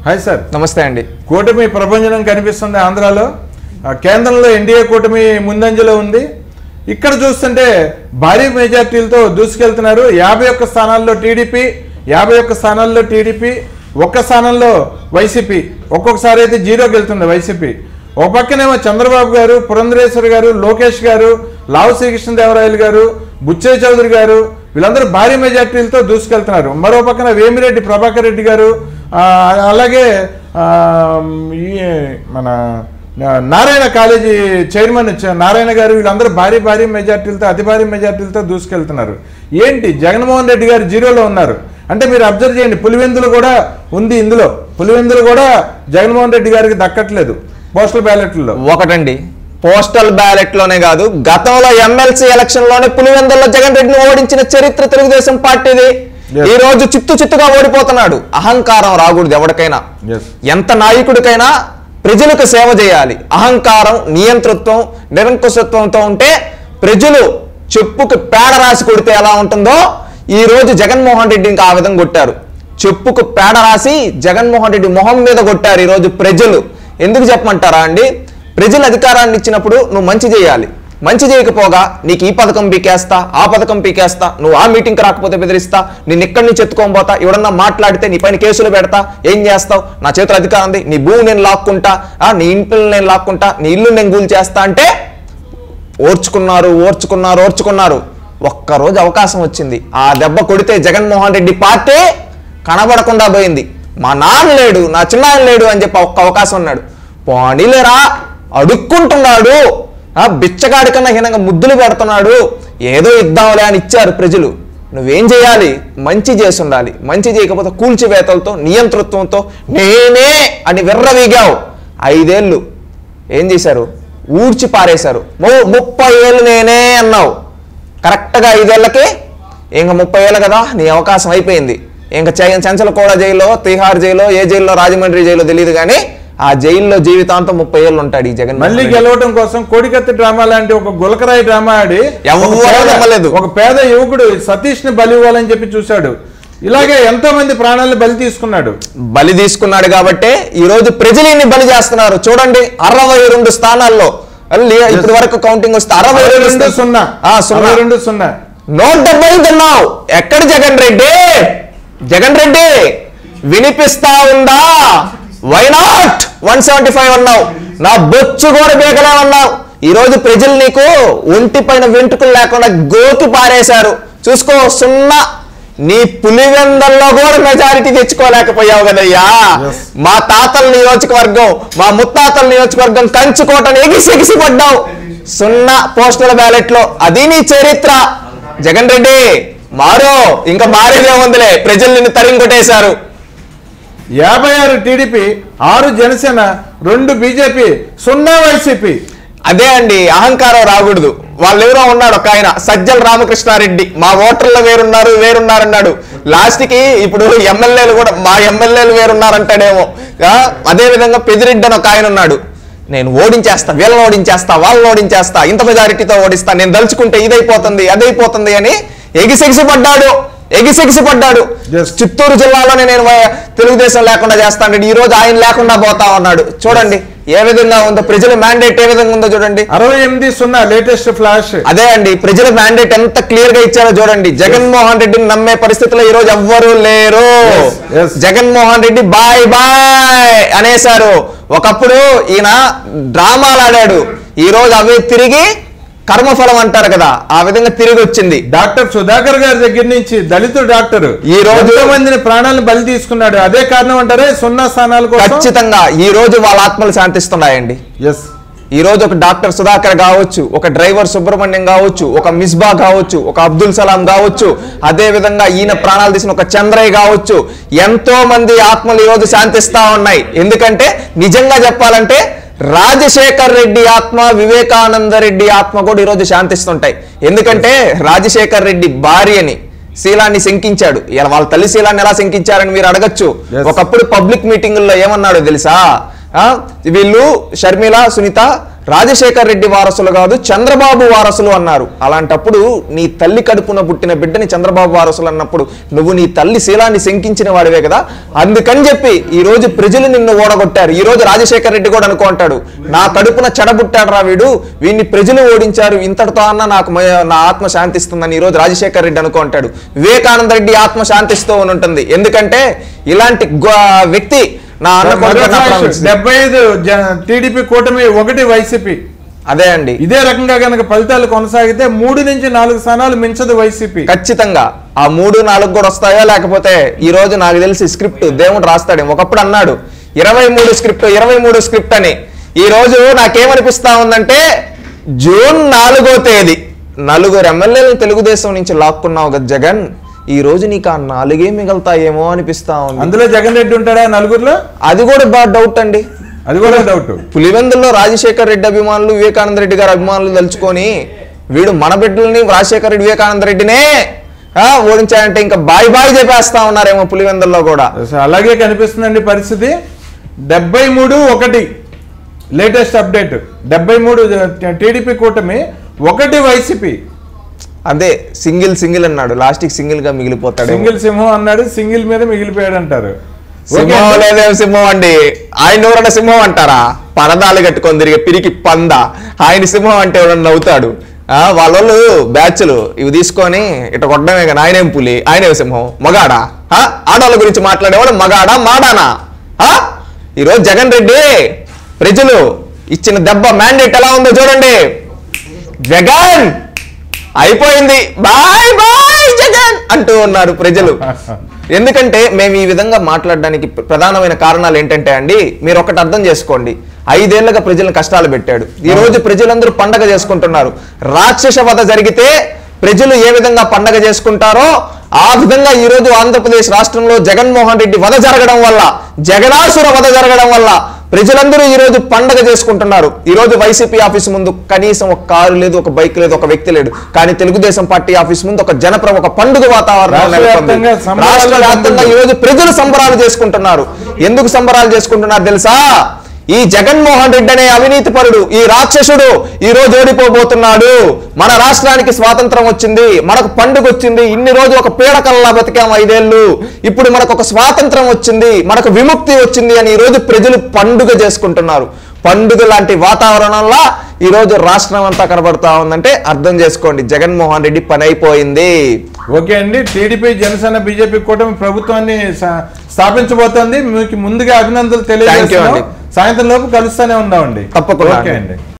Hi sir నమస్తే అండి కూటమి ప్రభంజనం కనిపిస్తుంది ఆంధ్రాలో ఆ, కేంద్రంలో ఎన్డీఏ కూటమి ముందంజలో ఉంది ఇక్కడ చూస్తుంటే భారీ మెజార్టీలతో దూసుకెళ్తున్నారు యాభై ఒక్క స్థానాల్లో టీడీపీ యాభై ఒక్క స్థానాల్లో టీడీపీ ఒక్క స్థానంలో వైసీపీ ఒక్కొక్కసారి అయితే జీరోకి వెళ్తుంది వైసీపీ ఒక పక్కనేమో చంద్రబాబు గారు పురంధరేశ్వర్ గారు లోకేష్ గారు లావు శ్రీకృష్ణదేవరాయలు గారు బుచ్చయ్య చౌదరి గారు వీళ్ళందరూ భారీ మెజార్టీలతో దూసుకెళ్తున్నారు మరో పక్కన వేమిరెడ్డి ప్రభాకర్ రెడ్డి గారు ఆ, అలాగే ఆ, ఈ మన నా- నారాయణ కాలేజీ చైర్మన్ చ- నారాయణ గారు వీళ్ళందరూ భారీ భారీ మెజార్టీలతో అతి భారీ మెజార్టీలతో దూసుకెళ్తున్నారు ఏంటి జగన్మోహన్ రెడ్డి గారు జీరోలో ఉన్నారు అంటే మీరు అబ్జర్వ్ చేయండి పులివెందులు కూడా ఉంది ఇందులో పులివెందులు కూడా జగన్మోహన్ రెడ్డి గారికి దక్కట్లేదు పోస్టల్ బ్యాలెట్లలో ఒకటండి పోస్టల్ బ్యాలెట్ లోనే కాదు గతంలో ఎమ్మెల్సీ ఎలక్షన్ లోనే పులివెందుల్లో జగన్ రెడ్డిని ఓడించిన చరిత్ర తెలుగుదేశం పార్టీది Yes. ఈ రోజు చిత్తు చిత్తుగా ఓడిపోతున్నాడు అహంకారం రాకూడదు ఎవరికైనా ఎస్ ఎంత నాయకుడికైనా ప్రజలకు సేవ చేయాలి అహంకారం నియంతృత్వం నిరంకుశత్వంతో ఉంటే ప్రజలు చెప్పుకు పేడ రాసి కొడితే ఎలా ఉంటుందో ఈ రోజు జగన్మోహన్ రెడ్డి ఇంకా ఆ విధంగా కొట్టారు చెప్పుకు పేడ రాసి జగన్మోహన్ రెడ్డి మొహం మీద కొట్టారు ఈ రోజు ప్రజలు ఎందుకు చెప్పమంటారా అండి ప్రజలు అధికారాన్ని ఇచ్చినప్పుడు నువ్వు మంచి చేయాలి మంచి చేయకపోగా నీకు ఈ పథకం పీకేస్తా ఆ పథకం పీకేస్తా నువ్వు ఆ మీటింగ్కి రాకపోతే బెదిరిస్తా నేను ఇక్కడి నుంచి ఎత్తుకొని పోతా ఎవడన్నా మాట్లాడితే నీ పైన కేసులు పెడతా ఏం చేస్తావు నా చేతిలో అధికారం ఉంది నీ భూమి నేను లాక్కుంటా ఆ, నీ ఇంట్లో నేను లాక్కుంటా నీ ఇల్లు నేను గూల్ చేస్తా అంటే ఓర్చుకున్నారు ఓర్చుకున్నారు ఓర్చుకున్నారు ఒక్కరోజు అవకాశం వచ్చింది ఆ దెబ్బ కొడితే జగన్మోహన్ రెడ్డి పార్టీ కనబడకుండా పోయింది మా నాన్న లేడు నా చిన్నాన్న లేడు అని చెప్పి ఒక్క అవకాశం ఉన్నాడు పోనీలేరా అడుక్కుంటున్నాడు ఆ బిచ్చగాడి కన్నా హీనంగా ముద్దులు పెడుతున్నాడు ఏదో ఇద్దాంలే అని ఇచ్చారు ప్రజలు నువ్వేం చేయాలి మంచి చేసి ఉండాలి మంచి చేయకపోతే కూల్చివేతలతో నియంతృత్వంతో నేనే అని విర్రవీగావు ఐదేళ్ళు ఏం చేశారు ఊడ్చి పారేశారు ము- ముప్పై ఏళ్ళు నేనే అన్నావు కరెక్ట్గా ఐదేళ్లకి ఇంకా ముప్పై ఏళ్ళు కదా నీ అవకాశం అయిపోయింది ఇంకా చ- చెంచల కూడా జైల్లో తిహార్ జైల్లో ఏ జైల్లో రాజమండ్రి జైల్లో తెలియదు కానీ ఆ జైల్లో జీవితాంతం ముప్పై ఏళ్ళు ఉంటాడు ఈ జగన్ మళ్ళీ గెలవటం కోసం కోడికత్తి డ్రామా లాంటి ఒక గులకరాయి డ్రామా ఆడి ఎవ్వరూ ఒక పేద- నమ్మలేదు. ఒక పేద యువకుడు సతీష్ ని బలి ఇవ్వాలని చెప్పి చూశాడు ఇలాగే ఎంతో మంది ప్రాణాలను బలి తీసుకున్నాడు బలి తీసుకున్నాడు కాబట్టి ఈ రోజు ప్రజలు ఇన్ని బలి చేస్తున్నారు చూడండి అరవై రెండు స్థానాల్లో మళ్ళీ ఇప్పటి వరకు కౌంటింగ్ వస్తే అరవై అరవై రెండు రెండు సున్నా ఆ, సున్నా అరవై రెండు సున్నా నూట డెబ్బై ఐదు అన్నావు ఎక్కడ జగన్ రెడ్డి జగన్ రెడ్డి వినిపిస్తా ఉందా why not one seventy five అన్నావు నా బొచ్చు కూడా బేకలేమన్నావు ఈ రోజు ప్రజలు నీకు ఒంటి పైన వెంట్రుకలు లేకుండా గోకి పారేశారు చూసుకో సున్నా నీ పులివెందల్లో కూడా మెజారిటీ తెచ్చుకోలేకపోయావు కదయ్యా Yes. మా తాతల నియోజకవర్గం మా ముత్తాతల నియోజకవర్గం కంచుకోటను ఎగిసి పడ్డావు సున్నా పోస్టల్ బ్యాలెట్ లో అది నీ చరిత్ర జగన్ రెడ్డి మారో ఇంకా మారేదే ఉందిలే ప్రజలు నిన్ను తరిమి కొట్టేశారు యాభై ఆరు టీడీపీ ఆరు జనసేన రెండు బీజేపీ సున్నా వైసీపీ అదే అండి అహంకారం రాకూడదు వాళ్ళు ఎవరో ఉన్నాడు ఒక ఆయన సజ్జల రామకృష్ణారెడ్డి మా ఓటర్లు వేరున్నారు వేరున్నారు అన్నాడు లాస్ట్ కి ఇప్పుడు ఎమ్మెల్యేలు కూడా మా ఎమ్మెల్యేలు వేరున్నారంటాడేమో ఆ, అదే విధంగా పెదిరెడ్డి అని ఒక ఆయన ఉన్నాడు నేను ఓడించేస్తా వీళ్ళని ఓడించేస్తా వాళ్ళని ఓడించేస్తా ఇంత మెజారిటీతో ఓడిస్తా నేను దలుచుకుంటే ఇదైపోతుంది అదైపోతుంది అని ఎగిసెగిసి పడ్డాడు ఎగిసెగిసి పడ్డాడు Yes. చిత్తూరు జిల్లాలోనే నేను వై- తెలుగుదేశం లేకుండా చేస్తాను ఈ రోజు ఆయన లేకుండా పోతా ఉన్నాడు చూడండి ఏ విధంగా ఉందో ప్రజల మ్యాండేట్ ఏ విధంగా ఉందో చూడండి అరవై ఎనిమిది సున్నా లేటెస్ట్ ఫ్లాష్ అదే అండి ప్రజల మ్యాండేట్ ఎంత క్లియర్ గా ఇచ్చారో చూడండి జగన్మోహన్ రెడ్డిని నమ్మే పరిస్థితిలో ఈ రోజు ఎవ్వరూ లేరు Yes, yes. Jaganmohan Reddy bye bye అనేశారు ఒకప్పుడు ఈయన డ్రామాలు ఆడాడు ఈ రోజు అవి తిరిగి కర్మఫలం అంటారు కదా ఆ విధంగా తిరిగి వచ్చింది డాక్టర్ సుధాకర్ గారి దగ్గర నుంచి దళితుడు డాక్టర్ ఈ రోజు- ఎంతో మందిని ప్రాణాలను బలి తీసుకున్నాడు అదే కారణం అంటారే సున్నా స్థానాల కోసం ఖచ్చితంగా ఈ రోజు వాళ్ళ ఆత్మలు శాంతిస్తున్నాయండి ఎస్ ఈ రోజు ఒక డాక్టర్ సుధాకర్ కావచ్చు ఒక డ్రైవర్ సుబ్రహ్మణ్యం కావచ్చు ఒక మిస్బా కావచ్చు ఒక అబ్దుల్ సలాం కావచ్చు అదే విధంగా ఈయన ప్రాణాలు తీసిన ఒక చంద్రయ్య కావచ్చు ఎంతో మంది ఆత్మలు ఈ రోజు శాంతిస్తా ఉన్నాయి ఎందుకంటే నిజంగా చెప్పాలంటే రాజశేఖర్ రెడ్డి ఆత్మ వివేకానంద రెడ్డి ఆత్మ కూడా ఈరోజు శాంతిస్తుంటాయి ఎందుకంటే రాజశేఖర్ రెడ్డి భార్యని శీలాన్ని శంకించాడు ఇలా వాళ్ళ తల్లి శీలాన్ని ఎలా శంకించారని మీరు అడగచ్చు Yes. ఒకప్పుడు పబ్లిక్ మీటింగుల్లో ఏమన్నాడో తెలుసా ఆ, వీళ్ళు షర్మిల సునీత రాజశేఖర్ రెడ్డి వారసులు కాదు చంద్రబాబు వారసులు అన్నారు అలాంటప్పుడు నీ తల్లి కడుపున పుట్టిన బిడ్డని చంద్రబాబు వారసులు అన్నప్పుడు నువ్వు నీ తల్లి శీలాన్ని శంకించిన వాడివే కదా అందుకని చెప్పి ఈ రోజు ప్రజలు నిన్ను ఓడగొట్టారు ఈ రోజు రాజశేఖర్ రెడ్డి కూడా అనుకుంటాడు నా కడుపున చెడబుట్టాడు రా వీడు వీడిని ప్రజలు ఓడించారు ఇంతటితో అన్న నాకు మ- నా ఆత్మ శాంతిస్తుందని ఈ రోజు రాజశేఖర్ రెడ్డి అనుకుంటాడు వివేకానంద రెడ్డి ఆత్మ శాంతిస్తూ ఉంటుంది ఎందుకంటే ఇలాంటి గొ- వ్యక్తి నా అన్న మరో కొడుకు నా ఫ్లాష్. ప్రామిస్. డెబ్బై ఐదు టీడీపీ కూటమి ఒకటి వైసీపీ అదే అండి ఇదే రకంగా కనుక ఫలితాలు కొనసాగితే మూడు నుంచి నాలుగు స్థానాలు మించదు వైసీపీ ఖచ్చితంగా ఆ మూడు నాలుగు కూడా వస్తాయో లేకపోతే ఈ రోజు నాకు తెలిసి స్క్రిప్ట్ దేవుడు రాస్తాడు ఒకప్పుడు అన్నాడు ఇరవై మూడు స్క్రిప్ట్ ఇరవై మూడు స్క్రిప్ట్ అని ఈ రోజు నాకేమనిపిస్తా ఉందంటే జూన్ నాలుగో తేదీ నలుగురు ఎమ్మెల్యేలను తెలుగుదేశం నుంచి లాక్కున్నావు కదా జగన్ ఈ రోజు నీకు ఆ నాలుగే మిగులుతాయేమో అనిపిస్తా ఉంది అందులో జగన్ రెడ్డి ఉంటాడా నలుగురిలో అది కూడా బాగా డౌట్ అండి అది కూడా డౌట్ పులివెందుల్లో రాజశేఖర్ రెడ్డి అభిమానులు వివేకానంద రెడ్డి గారి అభిమానులు తలుచుకొని వీడు మన బిడ్డల్ని రాజశేఖర రెడ్డి వివేకానంద రెడ్డినే ఆ, ఓడించాయంటే ఇంకా బాయ్ బాయ్ చెప్పేస్తా ఉన్నారేమో పులివెందుల్లో కూడా సో అలాగే కనిపిస్తుందండి పరిస్థితి డెబ్బై మూడు ఒకటి లేటెస్ట్ అప్డేట్ డెబ్బై మూడు టీడీపీ కూటమి ఒకటి వైసీపీ అదే సింగిల్ సింగిల్ అన్నాడు లాస్ట్కి సింగిల్ గా మిగిలిపోతాడు సింగిల్ సింహం అన్నాడు సింగిల్ మీద మిగిలిపోయాడు అంటారు ఓకే సింహం అండి. లేదేం సింహం అండి ఆయన ఎవరన్నా సింహం అంటారా పరదాలు కట్టుకొని తిరిగి పిరికి పంద ఆయన సింహం అంటే ఎవరన్నా నవ్వుతాడు ఆ, వాళ్ళ వాళ్ళు బ్యాచ్లు ఇవి తీసుకొని ఇట కొట్టడమే కానీ ఆయనేం పులి ఆయనేం సింహం మగాడా ఆ? ఆడవాళ్ళ గురించి మాట్లాడేవాడు మగాడా మాడానా ఆ? ఈరోజు జగన్ రెడ్డి ప్రజలు ఇచ్చిన దెబ్బ మ్యాండేట్ ఎలా ఉందో చూడండి జగన్ అయిపోయింది బాయ్ బాయ్ జగన్ అంటూ ఉన్నారు ప్రజలు ఎందుకంటే మేము ఈ విధంగా మాట్లాడడానికి ప్ర- ప్రధానమైన కారణాలు ఏంటంటే అండి మీరు ఒకటి అర్థం చేసుకోండి ఐదేళ్లుగా ప్రజలను కష్టాలు పెట్టాడు ఈ రోజు ప్రజలందరూ పండగ చేసుకుంటున్నారు రాక్షస వధ జరిగితే ప్రజలు ఏ విధంగా పండగ చేసుకుంటారో ఆ విధంగా ఈ రోజు ఆంధ్రప్రదేశ్ రాష్ట్రంలో జగన్మోహన్ రెడ్డి వధ జరగడం వల్ల జగనాసుర వధ జరగడం వల్ల ప్రజలందరూ ఈ రోజు పండగ చేసుకుంటున్నారు ఈ రోజు వైసీపీ ఆఫీస్ ముందు కనీసం ఒక కారు లేదు ఒక బైక్ లేదు ఒక వ్యక్తి లేడు కానీ తెలుగుదేశం పార్టీ ఆఫీస్ ముందు ఒక జనప్రభ ఒక పండుగ వాతావరణం రాష్ట్ర నెలకొంది. వ్యాప్తంగా సంబరాలు రాష్ట్ర వ్యాప్తంగా ఈ రోజు ప్రజలు సంబరాలు చేసుకుంటున్నారు ఎందుకు సంబరాలు చేసుకుంటున్నారు తెలుసా ఈ జగన్మోహన్ రెడ్డి అనే అవినీతి పరుడు ఈ రాక్షసుడు ఈ రోజు ఓడిపోబోతున్నాడు మన రాష్ట్రానికి స్వాతంత్రం వచ్చింది మనకు పండుగ వచ్చింది ఇన్ని రోజు ఒక పీడకల్లా బతికాం ఐదేళ్లు ఇప్పుడు మనకు ఒక స్వాతంత్రం వచ్చింది మనకు విముక్తి వచ్చింది అని ఈ రోజు ప్రజలు పండుగ చేసుకుంటున్నారు పండుగ లాంటి వాతావరణంలో ఈ రోజు రాష్ట్రం అంతా కనబడతా ఉందంటే అర్థం చేసుకోండి జగన్మోహన్ రెడ్డి పని అయిపోయింది ఓకే అండి టీడీపీ జనసేన బీజేపీ కూటమి ప్రభుత్వాన్ని స- స్థాపించబోతోంది మీకు ముందుగా అభినందనలు తెలియజేస్తున్నాం అండి. సాయంత్రం లోపు కలుస్తూనే ఉన్నామండి తప్పకుండా ఓకే అండి. అండి